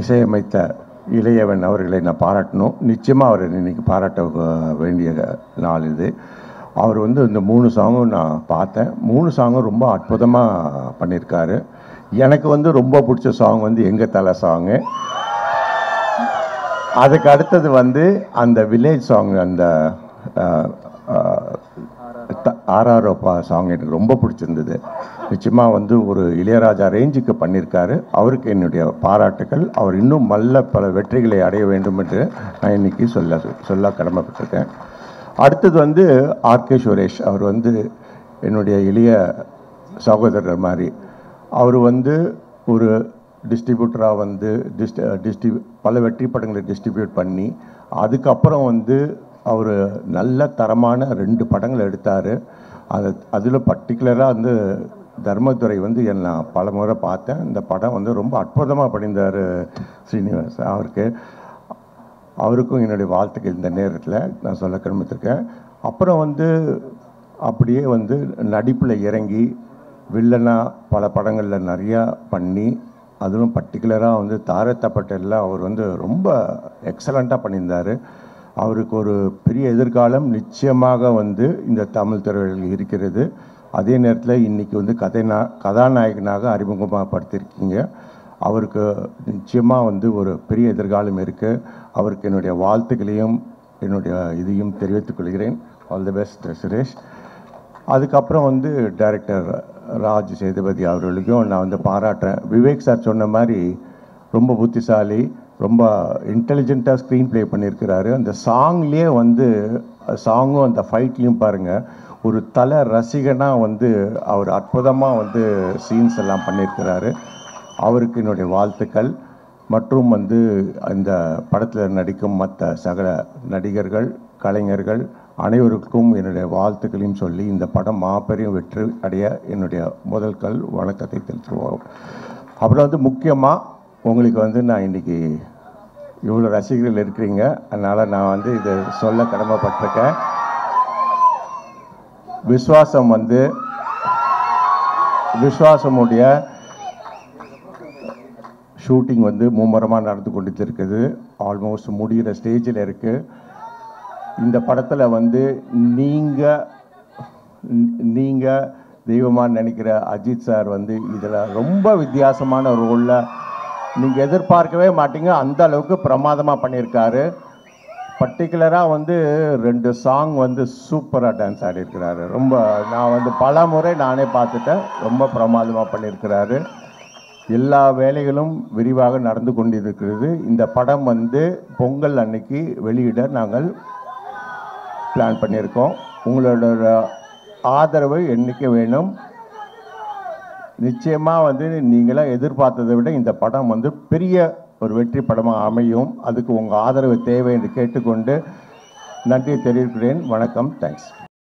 இசையமைத்த இளையவன் அவர்களை நான் பாராட்டணும் நிச்சயமாக அவர் இன்னைக்கு பாராட்ட அஹ், வேண்டிய நாள் இது அவர் வந்து இந்த மூணு சாங்கும் நான் பார்த்தேன் மூணு சாங்கும் ரொம்ப அற்புதமாக பண்ணியிருக்காரு எனக்கு வந்து ரொம்ப பிடிச்ச சாங் வந்து எங்க தலை சாங்கு அதுக்கு அடுத்தது வந்து அந்த வில்லேஜ் சாங் அந்த ஆர்ஆர்ஓப்பா சாங் எனக்கு ரொம்ப பிடிச்சிருந்தது நிச்சயமாக வந்து ஒரு இளையராஜா ரேஞ்சுக்கு பண்ணியிருக்காரு அவருக்கு என்னுடைய பாராட்டுக்கள் அவர் இன்னும் நல்ல பல வெற்றிகளை அடைய வேண்டும் என்று நான் இன்னைக்கு சொல்ல சொல்ல கடமைப்பட்டிருக்கேன் அடுத்தது வந்து ஆர்கே சுரேஷ் அவர் வந்து என்னுடைய இளைய சகோதரர் மாதிரி அவர் வந்து ஒரு டிஸ்ட்ரிபியூட்டராக வந்து டிஸ்ட் டிஸ்ட்ரிபியூ பல வெற்றி படங்களை டிஸ்ட்ரிபியூட் பண்ணி அதுக்கப்புறம் வந்து அவர் நல்ல தரமான ரெண்டு படங்கள் எடுத்தார் அது அதில் பர்டிகுலராக வந்து தர்மதுரை வந்து என்ன பல முறை பார்த்தேன் இந்த படம் வந்து ரொம்ப அற்புதமாக பண்ணியிருந்தார் ஸ்ரீனிவாஸ் அவருக்கு அவருக்கும் என்னுடைய வாழ்த்துக்கள் இந்த நேரத்தில் நான் சொல்ல கடமைத்திருக்கேன் அப்புறம் வந்து அப்படியே வந்து நடிப்பில் இறங்கி வில்லனா பல படங்களில் நிறையா பண்ணி அதுவும் பர்டிகுலராக வந்து தாரத்தப்பட்டில் அவர் வந்து ரொம்ப எக்ஸலண்ட்டாக பண்ணியிருந்தார் அவருக்கு ஒரு பெரிய எதிர்காலம் நிச்சயமாக வந்து இந்த தமிழ் திரையில் இருக்கிறது அதே நேரத்தில் இன்றைக்கி வந்து கதைநா கதாநாயகனாக அறிமுகமாகப்படுத்தியிருக்கீங்க அவருக்கு நிச்சயமாக வந்து ஒரு பெரிய எதிர்காலம் இருக்குது அவருக்கு என்னுடைய வாழ்த்துக்களையும் என்னுடைய இதையும் தெரிவித்துக் கொள்கிறேன் ஆல் தி பெஸ்ட் சுரேஷ் அதுக்கப்புறம் வந்து டைரக்டர் ராஜ் சேதுபதி அவர்களுக்கும் நான் வந்து பாராட்டுறேன் விவேக் சார் சொன்ன மாதிரி ரொம்ப புத்திசாலி ரொம்ப இன்டெலிஜென்ட்டாக ஸ்க்ரீன் ப்ளே பண்ணியிருக்கிறாரு அந்த சாங்லேயே வந்து சாங்கும் அந்த ஃபைட்லேயும் பாருங்கள் ஒரு தலை ரசிகனாக வந்து அவர் அற்புதமாக வந்து சீன்ஸ் எல்லாம் பண்ணியிருக்கிறாரு அவருக்கு என்னுடைய வாழ்த்துக்கள் மற்றும் வந்து அந்த படத்தில் நடிக்கும் மற்ற சகல நடிகர்கள் கலைஞர்கள் அனைவருக்கும் என்னுடைய வாழ்த்துக்களையும் சொல்லி இந்த படம் மாபெரும் வெற்றி அடைய என்னுடைய முதல் கல் வணக்கத்தை தெரிவித்துருவோம் அப்புறம் வந்து முக்கியமாக உங்களுக்கு வந்து நான் இன்னைக்கு இவ்வளோ ரசிகர்கள் இருக்கிறீங்க அதனால் நான் வந்து இதை சொல்ல கடமைப்பட்டிருக்கேன் விஸ்வாசம் வந்து விஸ்வாசமுடைய ஷூட்டிங் வந்து மும்முரமாக நடந்து கொண்டு இருக்குது ஆல்மோஸ்ட் முடிகிற ஸ்டேஜில் இருக்குது இந்த படத்தில் வந்து நீங்கள் நீங்கள் தெய்வமாக நினைக்கிற அஜித் சார் வந்து இதில் ரொம்ப வித்தியாசமான ரோலில் நீங்கள் எதிர்பார்க்கவே மாட்டீங்க அந்த அளவுக்கு பிரமாதமாக பண்ணியிருக்காரு பர்டிகுலராக வந்து ரெண்டு சாங் வந்து சூப்பராக டான்ஸ் ஆடியிருக்கிறாரு ரொம்ப நான் வந்து பல முறை நானே பார்த்துட்டேன் ரொம்ப பிரமாதமாக பண்ணியிருக்கிறாரு எல்லா வேலைகளும் விரிவாக நடந்து கொண்டிருக்கிறது இந்த படம் வந்து பொங்கல் அன்னைக்கு வெளியிட நாங்கள் பிளான் பண்ணியிருக்கோம் உங்களோட ஆதரவு என்னைக்கு வேணும் நிச்சயமாக வந்து நீங்களாம் எதிர்பார்த்ததை விட இந்த படம் வந்து பெரிய ஒரு வெற்றி படமாக அமையும் அதுக்கு உங்கள் ஆதரவு தேவை என்று கேட்டுக்கொண்டு நன்றி தெரிவிக்கிறேன் வணக்கம் தேங்க்ஸ்